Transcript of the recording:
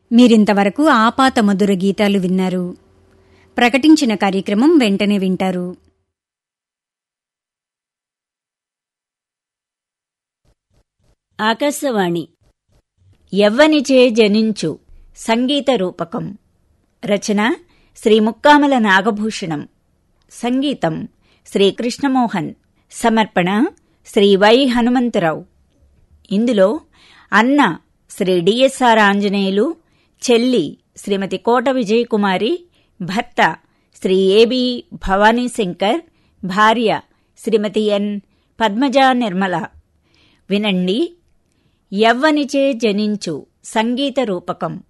మీరింతవరకు ఆపాత మధుర గీతాలు విన్నారు ప్రకటించిన కార్యక్రమం వెంటనే వింటారు ఆకాశవాణి ఎవ్వనిచే జనించు సంగీత రూపకం రచన శ్రీ ముక్కామల నాగభూషణం సంగీతం శ్రీ కృష్ణమోహన్ సమర్పణ శ్రీ వై హనుమంతరావు ఇందులో అన్న శ్రీ డిఎస్ఆర్ ఆంజనేయులు చెల్లి శ్రీమతి కోట విజయకుమారి భర్త శ్రీ ఏబి భవానీ శంకర్ భార్య శ్రీమతి ఎన్ పద్మజా నిర్మల వినండి యవ్వనిచే జనించు సంగీత రూపకం